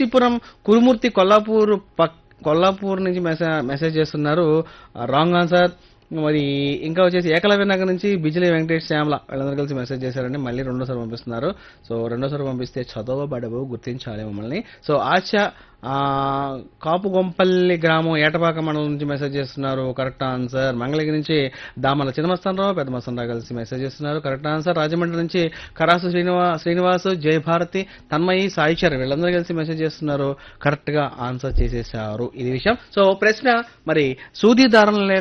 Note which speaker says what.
Speaker 1: రాశిపురం కురుమూర్తి కొల్లాపూర్ పక్ కొల్లాపూర్ నుంచి message message చేస్తున్నారు రాంగ్ ఆన్సర్ మరి ఇంకా వచ్చేసి ఏకలవ్య నగర్ నుంచి బిజిలీ వెంకటేష్ శ్యామల వీళ్ళందరూ కలిసి మెసేజ్ చేశారండి మళ్ళీ రెండోసారి పంపిస్తున్నారు సో రెండోసారి పంపిస్తే చదవబడవు గుర్తించాలి మమ్మల్ని సో ఆశ ఆ, కాపుగొంపల్లి గ్రామం ఏటపాక మండలం నుంచి మెసేజ్ చేస్తున్నారు కరెక్ట్ ఆన్సర్ మంగళగిరి నుంచి దామల చిన్నమస్తానరావు పెద్ద మస్తానరావు కలిసి మెసేజ్ చేస్తున్నారు కరెక్ట్ ఆన్సర్ రాజమండ్రి నుంచి కరాసు శ్రీనివా శ్రీనివాస్ జయభారతి తన్మయి సాయిచర్ వీళ్ళందరూ కలిసి మెసేజ్ చేస్తున్నారు కరెక్ట్ గా ఆన్సర్ చేసేసారు ఇది విషయం సో ప్రశ్న మరి సూది దారం